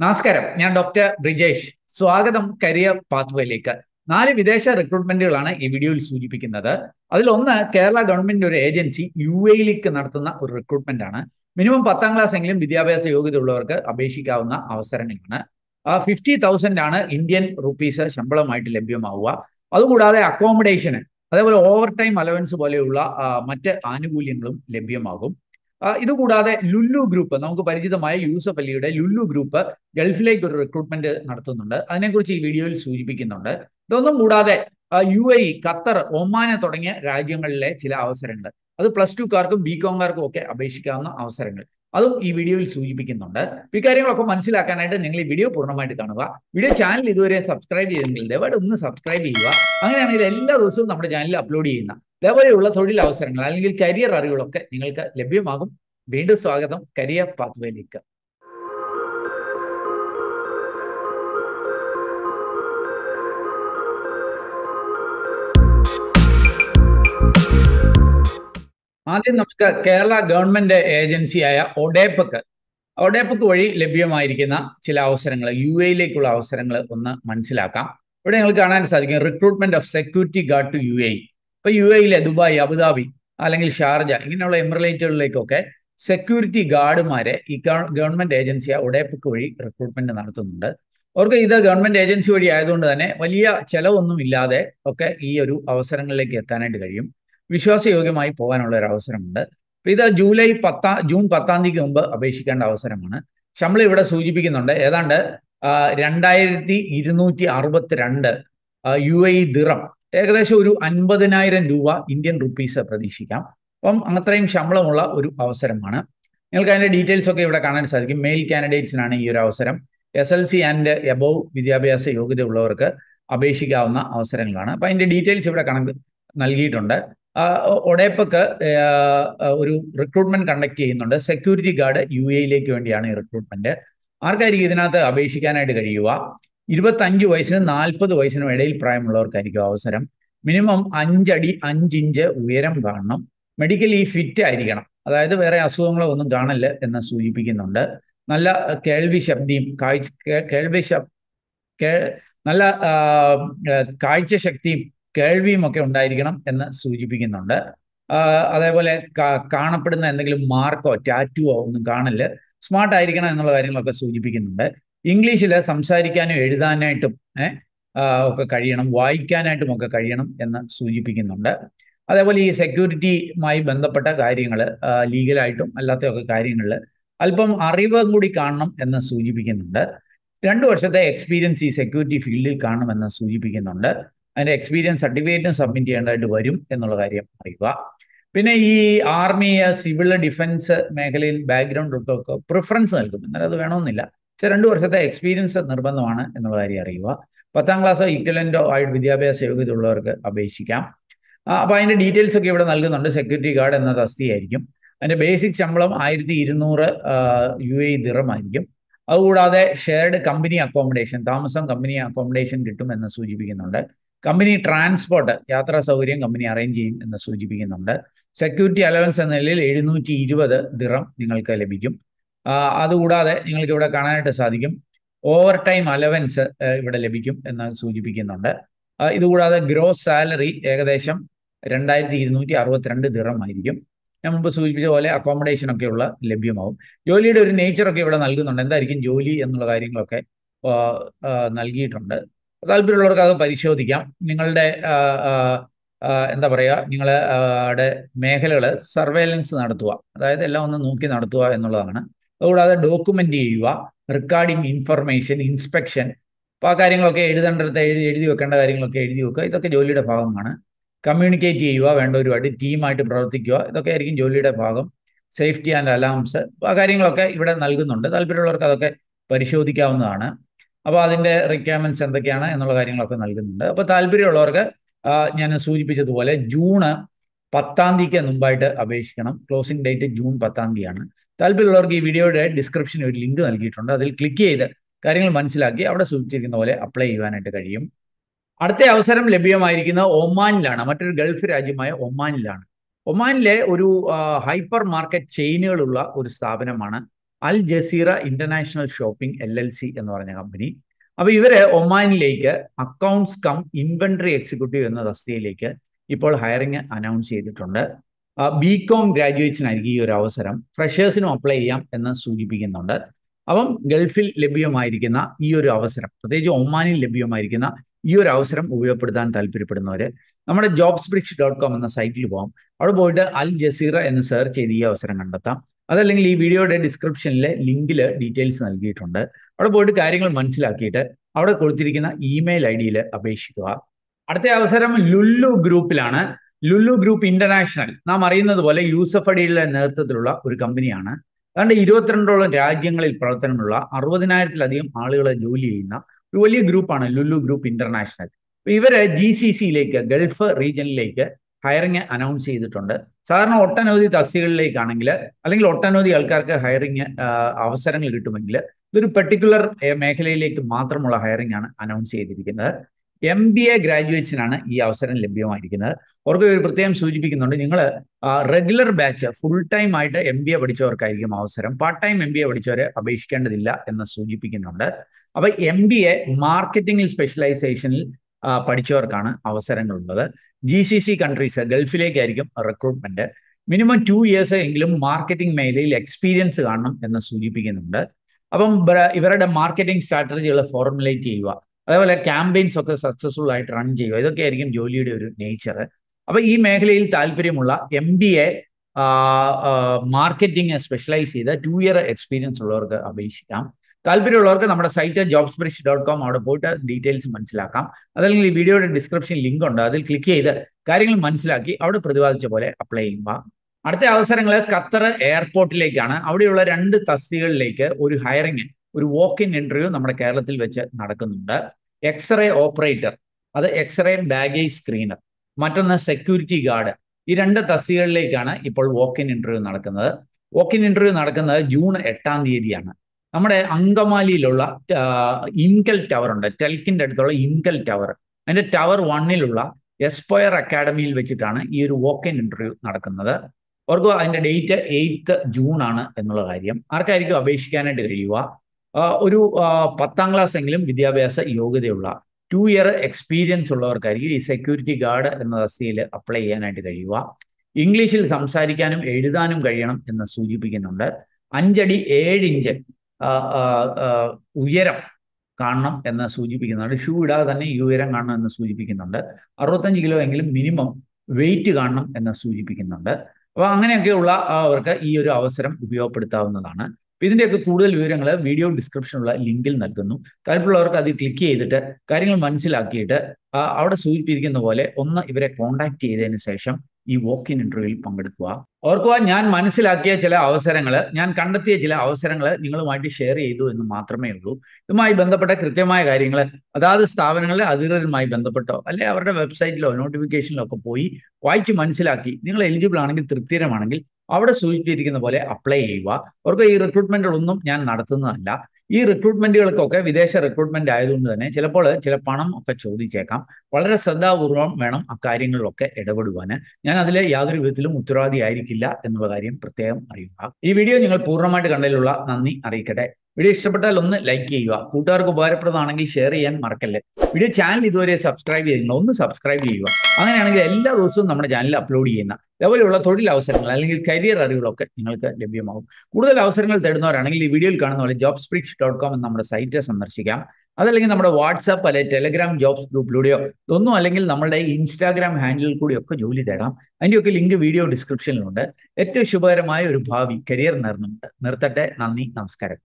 നമസ്കാരം ഞാൻ ഡോക്ടർ ബ്രിജേഷ് സ്വാഗതം കരിയർ പാത്വേയിലേക്ക് നാല് വിദേശ റിക്രൂട്ട്മെന്റുകളാണ് ഈ വീഡിയോയിൽ സൂചിപ്പിക്കുന്നത് അതിലൊന്ന് കേരള ഗവൺമെന്റ് ഒരു ഏജൻസി യു എയിലേക്ക് നടത്തുന്ന ഒരു റിക്രൂട്ട്മെന്റ് ആണ് മിനിമം പത്താം ക്ലാസ് എങ്കിലും വിദ്യാഭ്യാസ യോഗ്യത ഉള്ളവർക്ക് അപേക്ഷിക്കാവുന്ന അവസരങ്ങളാണ് ഫിഫ്റ്റി തൗസൻഡ് ആണ് ഇന്ത്യൻ റുപ്പീസ് ശമ്പളമായിട്ട് ലഭ്യമാവുക അതുകൂടാതെ അക്കോമഡേഷന് അതേപോലെ ഓവർ ടൈം അലവൻസ് പോലെയുള്ള മറ്റ് ആനുകൂല്യങ്ങളും ലഭ്യമാകും ഇതുകൂടാതെ ലുല്ലു ഗ്രൂപ്പ് നമുക്ക് പരിചിതമായ യൂസഫ് അലിയുടെ ലുല്ലു ഗ്രൂപ്പ് ഗൾഫിലേക്ക് ഒരു റിക്രൂട്ട്മെന്റ് നടത്തുന്നുണ്ട് അതിനെക്കുറിച്ച് ഈ വീഡിയോയിൽ സൂചിപ്പിക്കുന്നുണ്ട് ഇതൊന്നും കൂടാതെ യു എ ഖത്തർ ഒമാന് തുടങ്ങിയ രാജ്യങ്ങളിലെ ചില അവസരങ്ങൾ അത് പ്ലസ് ടുക്കാർക്കും ബി കോംകാർക്കും ഒക്കെ അപേക്ഷിക്കാവുന്ന അവസരങ്ങൾ അതും ഈ വീഡിയോയിൽ സൂചിപ്പിക്കുന്നുണ്ട് ഇക്കാര്യങ്ങളൊക്കെ മനസ്സിലാക്കാനായിട്ട് നിങ്ങൾ ഈ വീഡിയോ പൂർണ്ണമായിട്ട് കാണുക വീഡിയോ ചാനൽ ഇതുവരെ സബ്സ്ക്രൈബ് ചെയ്തെങ്കിൽ ദയവായിട്ട് ഒന്ന് സബ്സ്ക്രൈബ് ചെയ്യുക അങ്ങനെയാണെങ്കിൽ എല്ലാ ദിവസവും നമ്മുടെ ചാനലിൽ അപ്ലോഡ് ചെയ്യുന്ന ഇതേപോലെയുള്ള തൊഴിൽ അവസരങ്ങൾ അല്ലെങ്കിൽ കരിയർ അറിവുകളൊക്കെ നിങ്ങൾക്ക് ലഭ്യമാകും വീണ്ടും സ്വാഗതം കരിയർ പാത്വേയിലേക്ക് ആദ്യം നമുക്ക് കേരള ഗവൺമെന്റ് ഏജൻസിയായ ഒഡേപ്പക്ക് ഒഡേപ്പക്ക് വഴി ലഭ്യമായിരിക്കുന്ന ചില അവസരങ്ങൾ യു എയിലേക്കുള്ള അവസരങ്ങൾ ഒന്ന് മനസ്സിലാക്കാം ഇവിടെ നിങ്ങൾക്ക് കാണാൻ സാധിക്കും recruitment of security guard to U A ഇപ്പൊ യു എയിലെ ദുബായ് അബുദാബി അല്ലെങ്കിൽ ഷാർജ ഇങ്ങനെയുള്ള എമിറേറ്റുകളിലേക്കൊക്കെ സെക്യൂരിറ്റി ഗാർഡുമാരെ ഈ ഗവൺമെന്റ് ഏജൻസിയ ഒഡേപ്പക്ക് വഴി റിക്രൂട്ട്മെന്റ് നടത്തുന്നുണ്ട് അവർക്ക് ഇത് ഗവൺമെന്റ് ഏജൻസി വഴി ആയതുകൊണ്ട് തന്നെ വലിയ ചെലവൊന്നും ഇല്ലാതെ ഒക്കെ ഈ ഒരു അവസരങ്ങളിലേക്ക് എത്താനായിട്ട് കഴിയും വിശ്വാസയോഗ്യമായി പോകാനുള്ള ഒരു അവസരമുണ്ട് ഇത് ജൂലൈ പത്താം ജൂൺ പത്താം തീയതിക്ക് മുമ്പ് അപേക്ഷിക്കേണ്ട അവസരമാണ് ശമ്പളം ഇവിടെ സൂചിപ്പിക്കുന്നുണ്ട് ഏതാണ്ട് രണ്ടായിരത്തി ഇരുന്നൂറ്റി അറുപത്തിരണ്ട് യു എ ദിറം ഏകദേശം ഒരു അൻപതിനായിരം രൂപ ഇന്ത്യൻ റുപ്പീസ് പ്രതീക്ഷിക്കാം അപ്പം അത്രയും ശമ്പളമുള്ള ഒരു അവസരമാണ് നിങ്ങൾക്ക് അതിന്റെ ഡീറ്റെയിൽസ് ഒക്കെ ഇവിടെ കാണാൻ സാധിക്കും മെയിൽ കാൻഡിഡേറ്റ്സിനാണ് ഈ ഒരു അവസരം S L C and above വിദ്യാഭ്യാസ യോഗ്യത ഉള്ളവർക്ക് അപേക്ഷിക്കാവുന്ന അവസരങ്ങളാണ് അപ്പം അതിന്റെ ഡീറ്റെയിൽസ് ഇവിടെ കണക്ക് നൽകിയിട്ടുണ്ട് ഒഡേപ്പക്ക് ഒരു റിക്രൂട്ട്മെന്റ് കണ്ടക്ട് ചെയ്യുന്നുണ്ട് സെക്യൂരിറ്റി ഗാർഡ് യു എയിലേക്ക് വേണ്ടിയാണ് ഈ റിക്രൂട്ട്മെന്റ് ആർക്കായിരിക്കും ഇതിനകത്ത് അപേക്ഷിക്കാനായിട്ട് കഴിയുക ഇരുപത്തഞ്ച് വയസ്സിനും നാൽപ്പത് വയസ്സിനും ഇടയിൽ പ്രായമുള്ളവർക്കായിരിക്കും അവസരം മിനിമം അഞ്ചടി അഞ്ചിഞ്ച് ഉയരം കാണണം മെഡിക്കലി ഫിറ്റ് ആയിരിക്കണം അതായത് വേറെ അസുഖങ്ങളോ ഒന്നും കാണില്ല എന്ന് സൂചിപ്പിക്കുന്നുണ്ട് നല്ല കേൾവി ശബ്ദിയും കാഴ്ച കേൾവി ശബ് നല്ല കാഴ്ച ശക്തിയും കേൾവിയും ഒക്കെ ഉണ്ടായിരിക്കണം എന്ന് സൂചിപ്പിക്കുന്നുണ്ട് അതേപോലെ കാണപ്പെടുന്ന എന്തെങ്കിലും മാർക്കോ ടാറ്റുവോ ഒന്നും കാണില്ല സ്മാർട്ട് ആയിരിക്കണം എന്നുള്ള കാര്യങ്ങളൊക്കെ സൂചിപ്പിക്കുന്നുണ്ട് ഇംഗ്ലീഷിൽ സംസാരിക്കാനും എഴുതാനായിട്ടും ഒക്കെ കഴിയണം വായിക്കാനായിട്ടും ഒക്കെ കഴിയണം എന്ന് സൂചിപ്പിക്കുന്നുണ്ട് അതേപോലെ ഈ സെക്യൂരിറ്റിയുമായി ബന്ധപ്പെട്ട കാര്യങ്ങൾ ലീഗലായിട്ടും അല്ലാത്തതൊക്കെ കാര്യങ്ങളിൽ അല്പം അറിവും കൂടി കാണണം എന്ന് സൂചിപ്പിക്കുന്നുണ്ട് രണ്ടു വർഷത്തെ എക്സ്പീരിയൻസ് ഈ സെക്യൂരിറ്റി ഫീൽഡിൽ കാണുമെന്ന് സൂചിപ്പിക്കുന്നുണ്ട് അതിന്റെ എക്സ്പീരിയൻസ് സർട്ടിഫിക്കറ്റും സബ്മിറ്റ് ചെയ്യേണ്ടതായിട്ട് വരും എന്നുള്ള കാര്യം അറിയുക പിന്നെ ഈ ആർമി സിവിൽ ഡിഫൻസ് മേഖലയിൽ ബാക്ക്ഗ്രൗണ്ട് ഒക്കെ പ്രിഫറൻസ് നൽകും എന്നാൽ അത് വേണമെന്നില്ല പക്ഷെ രണ്ടു വർഷത്തെ എക്സ്പീരിയൻസ് നിർബന്ധമാണ് എന്നുള്ള കാര്യം അറിയുക പത്താം ക്ലാസ്സോ ഇക്വലൻ്റോ ആയിട്ട് വിദ്യാഭ്യാസ യോഗ്യത ഉള്ളവർക്ക് അപേക്ഷിക്കാം അപ്പോൾ അതിന്റെ ഡീറ്റെയിൽസ് ഒക്കെ ഇവിടെ നൽകുന്നുണ്ട് സെക്യൂരിറ്റി ഗാർഡ് എന്ന തസ്തിയായിരിക്കും അതിന്റെ ബേസിക് ശമ്പളം ആയിരത്തി ഇരുന്നൂറ് യു എ ദിറം ആയിരിക്കും അതുകൂടാതെ ഷെയർഡ് കമ്പനി അക്കോമഡേഷൻ താമസം കമ്പനി അക്കോമഡേഷൻ കിട്ടും എന്ന് സൂചിപ്പിക്കുന്നുണ്ട് കമ്പനി ട്രാൻസ്പോർട്ട് യാത്രാ സൗകര്യം കമ്പനി അറേഞ്ച് ചെയ്യും എന്ന് സൂചിപ്പിക്കുന്നുണ്ട് സെക്യൂരിറ്റി അലവൻസ് എന്ന നിലയിൽ എഴുന്നൂറ്റി ഇരുപത് ദിറം നിങ്ങൾക്ക് ലഭിക്കും അതുകൂടാതെ നിങ്ങൾക്ക് ഇവിടെ കാണാനായിട്ട് സാധിക്കും ഓവർ ടൈം അലവൻസ് ഇവിടെ ലഭിക്കും എന്ന് സൂചിപ്പിക്കുന്നുണ്ട് ഇതുകൂടാതെ ഗ്രോസ് സാലറി ഏകദേശം രണ്ടായിരത്തി ഇരുന്നൂറ്റി അറുപത്തിരണ്ട് ദിറം ആയിരിക്കും ഞാൻ മുമ്പ് സൂചിപ്പിച്ച പോലെ അക്കോമഡേഷൻ ഒക്കെ ഉള്ള ലഭ്യമാവും ജോലിയുടെ ഒരു നേച്ചറൊക്കെ ഇവിടെ നൽകുന്നുണ്ട് എന്തായിരിക്കും ജോലി എന്നുള്ള കാര്യങ്ങളൊക്കെ നൽകിയിട്ടുണ്ട് താല്പര്യമുള്ളവർക്ക് അത് പരിശോധിക്കാം നിങ്ങളുടെ എന്താ പറയുക നിങ്ങളുടെ മേഖലകൾ സർവേലൻസ് നടത്തുക അതായത് എല്ലാം ഒന്ന് നോക്കി നടത്തുക എന്നുള്ളതാണ് അതുകൂടാതെ ഡോക്യുമെന്റ് ചെയ്യുക റെക്കോർഡിംഗ് ഇൻഫർമേഷൻ ഇൻസ്പെക്ഷൻ അപ്പോൾ ആ കാര്യങ്ങളൊക്കെ എഴുതേണ്ടടുത്ത് എഴുതി എഴുതി വെക്കേണ്ട കാര്യങ്ങളൊക്കെ എഴുതി വെക്കുക ഇതൊക്കെ ജോലിയുടെ ഭാഗമാണ് കമ്മ്യൂണിക്കേറ്റ് ചെയ്യുക വേണ്ടവരുമായിട്ട് ടീമായിട്ട് പ്രവർത്തിക്കുക ഇതൊക്കെ ആയിരിക്കും ജോലിയുടെ ഭാഗം സേഫ്റ്റി ആൻഡ് അലാംസ് ആ കാര്യങ്ങളൊക്കെ ഇവിടെ നൽകുന്നുണ്ട് താല്പര്യമുള്ളവർക്ക് അതൊക്കെ പരിശോധിക്കാവുന്നതാണ് അപ്പോൾ അതിൻ്റെ റിക്വയർമെൻറ്റ്സ് എന്തൊക്കെയാണ് എന്നുള്ള കാര്യങ്ങളൊക്കെ നൽകുന്നുണ്ട് അപ്പോൾ താല്പര്യമുള്ളവർക്ക് ഞാൻ സൂചിപ്പിച്ചതുപോലെ ജൂണ് പത്താം തീയതിക്ക് മുമ്പായിട്ട് അപേക്ഷിക്കണം ക്ലോസിംഗ് ഡേറ്റ് ജൂൺ പത്താം തീയതിയാണ് താല്പര്യമുള്ളവർക്ക് ഈ വീഡിയോയുടെ ഡിസ്ക്രിപ്ഷനിൽ ഒരു ലിങ്ക് നൽകിയിട്ടുണ്ട് അതിൽ ക്ലിക്ക് ചെയ്ത് കാര്യങ്ങൾ മനസ്സിലാക്കി അവിടെ സൂചിച്ചിരിക്കുന്ന പോലെ അപ്ലൈ ചെയ്യുവാനായിട്ട് കഴിയും അടുത്ത അവസരം ലഭ്യമായിരിക്കുന്ന ഒമാനിലാണ് മറ്റൊരു ഗൾഫ് രാജ്യമായ ഒമാനിലാണ് ഒമാനിലെ ഒരു ഹൈപ്പർ മാർക്കറ്റ് ചെയിനുകളുള്ള ഒരു സ്ഥാപനമാണ് Al Jazeera International shopping L L C എന്ന് പറഞ്ഞ കമ്പനി അപ്പൊ ഇവര് ഒമാനിലേക്ക് അക്കൗണ്ട്സ് കം ഇൻവെന്ററി എക്സിക്യൂട്ടീവ് എന്ന തസ്തികയിലേക്ക് ഇപ്പോൾ ഹയറിംഗ് അനൗൺസ് ചെയ്തിട്ടുണ്ട് ബി കോം ഗ്രാജുവേറ്റ്സിനായിരിക്കും ഈ ഒരു അവസരം ഫ്രഷേഴ്സിനും അപ്ലൈ ചെയ്യാം എന്ന് സൂചിപ്പിക്കുന്നുണ്ട് അപ്പം ഗൾഫിൽ ലഭ്യമായിരിക്കുന്ന ഈ ഒരു അവസരം പ്രത്യേകിച്ച് ഒമാനിൽ ലഭ്യമായിരിക്കുന്ന ഈ ഒരു അവസരം ഉപയോഗപ്പെടുത്താൻ താല്പര്യപ്പെടുന്നവർ നമ്മുടെ ജോബ്സ് ബ്രിഡ്ജ് ഡോട്ട് കോം എന്ന സൈറ്റിൽ പോകാം അവിടെ പോയിട്ട് അൽ ജസീറ എന്ന് സെർച്ച് ചെയ്ത് ഈ അവസരം കണ്ടെത്താം അതല്ലെങ്കിൽ ഈ വീഡിയോയുടെ ഡിസ്ക്രിപ്ഷനിലെ ലിങ്കിൽ ഡീറ്റെയിൽസ് നൽകിയിട്ടുണ്ട് അവിടെ പോയിട്ട് കാര്യങ്ങൾ മനസ്സിലാക്കിയിട്ട് അവിടെ കൊടുത്തിരിക്കുന്ന ഇമെയിൽ ഐ ഡിയിൽ അപേക്ഷിക്കുക അടുത്ത അവസരം ലുല്ലു ഗ്രൂപ്പിലാണ് ലുല്ലു ഗ്രൂപ്പ് ഇന്റർനാഷണൽ നാം അറിയുന്നത് പോലെ യൂസഫ് അടിയുടെ നേതൃത്വത്തിലുള്ള ഒരു കമ്പനിയാണ് അതുകൊണ്ട് ഇരുപത്തിരണ്ടോളം രാജ്യങ്ങളിൽ പ്രവർത്തനമുള്ള അറുപതിനായിരത്തിലധികം ആളുകളെ ജോലി ചെയ്യുന്ന ഒരു വലിയ ഗ്രൂപ്പാണ് ലുല്ലു ഗ്രൂപ്പ് ഇന്റർനാഷണൽ ഇവര് ജി സി സിയിലേക്ക് ഗൾഫ് റീജിയനിലേക്ക് ഹയറിംഗ് അനൗൺസ് ചെയ്തിട്ടുണ്ട് സാധാരണ ഒട്ടനവധി തസ്തികളിലേക്കാണെങ്കിൽ അല്ലെങ്കിൽ ഒട്ടനവധി ആൾക്കാർക്ക് ഹയറിംഗ് അവസരങ്ങൾ കിട്ടുമെങ്കിൽ ഇതൊരു പെർട്ടിക്കുലർ മേഖലയിലേക്ക് മാത്രമുള്ള ഹയറിംഗ് ആണ് അനൗൺസ് ചെയ്തിരിക്കുന്നത് എം ബി എ ഗ്രാജുവേറ്റ്സിനാണ് ഈ അവസരം ലഭ്യമായിരിക്കുന്നത് അവർക്ക് ഒരു പ്രത്യേകം സൂചിപ്പിക്കുന്നുണ്ട് നിങ്ങൾ റെഗുലർ ബാച്ച് ഫുൾ ടൈം ആയിട്ട് എം ബി എ പഠിച്ചവർക്കായിരിക്കും അവസരം part time M B A പഠിച്ചവരെ അപേക്ഷിക്കേണ്ടതില്ല എന്ന് സൂചിപ്പിക്കുന്നുണ്ട് അപ്പൊ എം ബി എ മാർക്കറ്റിംഗിൽ സ്പെഷ്യലൈസേഷനിൽ പഠിച്ചവർക്കാണ് അവസരങ്ങളുള്ളത് ജി സി സി കൺട്രീസ് ഗൾഫിലേക്കായിരിക്കും റിക്രൂട്ട്മെന്റ് മിനിമം ടു ഇയേഴ്സ് എങ്കിലും മാർക്കറ്റിംഗ് മേഖലയിൽ എക്സ്പീരിയൻസ് കാണണം എന്ന് സൂചിപ്പിക്കുന്നുണ്ട് അപ്പം ഇവരുടെ മാർക്കറ്റിംഗ് സ്ട്രാറ്റജികൾ ഫോർമുലേറ്റ് ചെയ്യുക അതേപോലെ ക്യാമ്പയിൻസ് ഒക്കെ സക്സസ്ഫുൾ ആയിട്ട് റൺ ചെയ്യുക ഇതൊക്കെ ആയിരിക്കും ജോലിയുടെ ഒരു നേച്ചർ അപ്പൊ ഈ മേഖലയിൽ താല്പര്യമുള്ള M B A marketing specialise ചെയ്ത് ടു ഇയർ എക്സ്പീരിയൻസ് ഉള്ളവർക്ക് അപേക്ഷിക്കാം താല്പര്യമുള്ളവർക്ക് നമ്മുടെ site jobs bridge dot com അവിടെ പോയിട്ട് ഡീറ്റെയിൽസ് മനസ്സിലാക്കാം അതല്ലെങ്കിൽ ഈ വീഡിയോയുടെ ഡിസ്ക്രിപ്ഷൻ ലിങ്ക് ഉണ്ട് അതിൽ ക്ലിക്ക് ചെയ്ത് കാര്യങ്ങൾ മനസ്സിലാക്കി അവിടെ പ്രതിപാദിച്ച പോലെ അപ്ലൈ ചെയ്യുക അടുത്ത അവസരങ്ങൾ ഖത്തർ എയർപോർട്ടിലേക്കാണ് അവിടെയുള്ള രണ്ട് തസ്തികളിലേക്ക് ഒരു ഹയറിംഗ് ഒരു വോക്ക് ഇൻ ഇന്റർവ്യൂ നമ്മുടെ കേരളത്തിൽ വെച്ച് നടക്കുന്നുണ്ട് എക്സ്റേ ഓപ്പറേറ്റർ അത് എക്സ്റേ ബാഗേജ് സ്ക്രീനർ മറ്റൊന്ന് സെക്യൂരിറ്റി ഗാർഡ് ഈ രണ്ട് തസ്തികളിലേക്കാണ് ഇപ്പോൾ വോക്ക് ഇൻ ഇന്റർവ്യൂ നടക്കുന്നത് വോക്ക് ഇൻ ഇന്റർവ്യൂ നടക്കുന്നത് ജൂൺ എട്ടാം തീയതിയാണ് നമ്മുടെ അങ്കമാലിയിലുള്ള ഇൻകൽ ടവർ ഉണ്ട് ടെൽക്കിന്റെ അടുത്തുള്ള ഇൻകൽ ടവർ അതിന്റെ ടവർ വണ്ണിലുള്ള എസ്പയർ അക്കാഡമിയിൽ വെച്ചിട്ടാണ് ഈ ഒരു വോക്ക് ഇൻ ഇന്റർവ്യൂ നടക്കുന്നത് അവർക്ക് അതിന്റെ ഡേറ്റ് എയ്ത്ത് ജൂൺ ആണ് എന്നുള്ള കാര്യം ആർക്കായിരിക്കും അപേക്ഷിക്കാനായിട്ട് കഴിയുക ഒരു പത്താം ക്ലാസ് എങ്കിലും വിദ്യാഭ്യാസ യോഗ്യതയുള്ള ടു ഇയർ എക്സ്പീരിയൻസ് ഉള്ളവർക്കായിരിക്കും ഈ സെക്യൂരിറ്റി ഗാർഡ് എന്ന തസ്തിയിൽ അപ്ലൈ ചെയ്യാനായിട്ട് കഴിയുക ഇംഗ്ലീഷിൽ സംസാരിക്കാനും എഴുതാനും കഴിയണം എന്ന് സൂചിപ്പിക്കുന്നുണ്ട് അഞ്ചടി ഏഴ് ഇഞ്ച് ഉയരം കാണണം എന്ന് സൂചിപ്പിക്കുന്നുണ്ട് ഷൂ ഇടാതെ തന്നെ ഈ ഉയരം കാണണം എന്ന് സൂചിപ്പിക്കുന്നുണ്ട് അറുപത്തഞ്ച് കിലോ എങ്കിലും മിനിമം വെയിറ്റ് കാണണം എന്ന് സൂചിപ്പിക്കുന്നുണ്ട് അപ്പോൾ അങ്ങനെയൊക്കെയുള്ള അവർക്ക് ഈ ഒരു അവസരം ഉപയോഗപ്പെടുത്താവുന്നതാണ് ഇതിൻ്റെയൊക്കെ കൂടുതൽ വിവരങ്ങൾ വീഡിയോ ഡിസ്ക്രിപ്ഷനുള്ള ലിങ്കിൽ നൽകുന്നു താല്പര്യമുള്ളവർക്ക് അത് ക്ലിക്ക് ചെയ്തിട്ട് കാര്യങ്ങൾ മനസ്സിലാക്കിയിട്ട് അവിടെ സൂചിപ്പിച്ചിരിക്കുന്ന പോലെ ഒന്ന് ഇവരെ കോൺടാക്ട് ചെയ്തതിന് ശേഷം ഈ വോക്ക് ഇൻ ഇന്റർവ്യൂവിൽ പങ്കെടുക്കുക ഓർക്കുക ഞാൻ മനസ്സിലാക്കിയ ചില അവസരങ്ങൾ ഞാൻ കണ്ടെത്തിയ ചില അവസരങ്ങൾ നിങ്ങളുമായിട്ട് ഷെയർ ചെയ്തു എന്ന് മാത്രമേ ഉള്ളൂ ഇതുമായി ബന്ധപ്പെട്ട കൃത്യമായ കാര്യങ്ങൾ അതാത് സ്ഥാപനങ്ങളിലെ അധികൃതരുമായി ബന്ധപ്പെട്ടോ അല്ലെ അവരുടെ വെബ്സൈറ്റിലോ നോട്ടിഫിക്കേഷനിലോ ഒക്കെ പോയി വായിച്ച് മനസ്സിലാക്കി നിങ്ങൾ എലിജിബിൾ ആണെങ്കിൽ തൃപ്തികരമാണെങ്കിൽ അവിടെ സൂചിപ്പിച്ചിരിക്കുന്ന പോലെ അപ്ലൈ ചെയ്യുക അവർക്ക് ഈ റിക്രൂട്ട്മെന്റുകളൊന്നും ഞാൻ നടത്തുന്നതല്ല ഈ റിക്രൂട്ട്മെന്റുകൾക്കൊക്കെ വിദേശ റിക്രൂട്ട്മെന്റ് ആയതുകൊണ്ട് തന്നെ ചിലപ്പോൾ ചില പണം ഒക്കെ ചോദിച്ചേക്കാം വളരെ ശ്രദ്ധാപൂർവം വേണം അക്കാര്യങ്ങളിലൊക്കെ ഇടപെടുവാൻ ഞാൻ അതിൽ യാതൊരു വിധത്തിലും ഉത്തരവാദി ആയിരിക്കില്ല എന്നുള്ള കാര്യം പ്രത്യേകം അറിയുക ഈ വീഡിയോ നിങ്ങൾ പൂർണ്ണമായിട്ട് കണ്ടതിലുള്ള നന്ദി അറിയിക്കട്ടെ വീഡിയോ ഇഷ്ടപ്പെട്ടാൽ ഒന്ന് ലൈക്ക് ചെയ്യുക കൂട്ടുകാർക്ക് ഉപകാരപ്രദമാണെങ്കിൽ ഷെയർ ചെയ്യാൻ മറക്കല്ലേ വീഡിയോ ചാനൽ ഇതുവരെ സബ്സ്ക്രൈബ് ചെയ്തില്ല ഒന്ന് സബ്സ്ക്രൈബ് ചെയ്യുക അങ്ങനെയാണെങ്കിൽ എല്ലാ ദിവസവും നമ്മുടെ ചാനലിൽ അപ്ലോഡ് ചെയ്യുന്ന ഇതുപോലെയുള്ള തൊഴിൽ അവസരങ്ങൾ അല്ലെങ്കിൽ കരിയർ അറിവുകളൊക്കെ നിങ്ങൾക്ക് ലഭ്യമാകും കൂടുതൽ അവസരങ്ങൾ തേടുന്നവരാണെങ്കിൽ ഈ വീഡിയോയിൽ കാണുന്ന പോലെ ജോബ് സ്പ്രിച്ച് ഡോട്ട് കോം എന്ന നമ്മുടെ സൈറ്റ് സന്ദർശിക്കാം അതല്ലെങ്കിൽ നമ്മുടെ വാട്സാപ്പ് അല്ലെങ്കിൽ ടെലഗ്രാം ജോബ്സ് ഗ്രൂപ്പിലൂടെയോ ഇതൊന്നും അല്ലെങ്കിൽ നമ്മുടെ ഇൻസ്റ്റാഗ്രാം ഹാൻഡിലിൽ കൂടിയൊക്കെ ജോലി തേടാം അതിൻ്റെയൊക്കെ ലിങ്ക് വീഡിയോ ഡിസ്ക്രിപ്ഷനിലുണ്ട് ഏറ്റവും ശുഭകരമായ ഒരു ഭാവി കരിയർ നേർന്നുണ്ട് നിർത്തട്ടെ നന്ദി നമസ്കാരം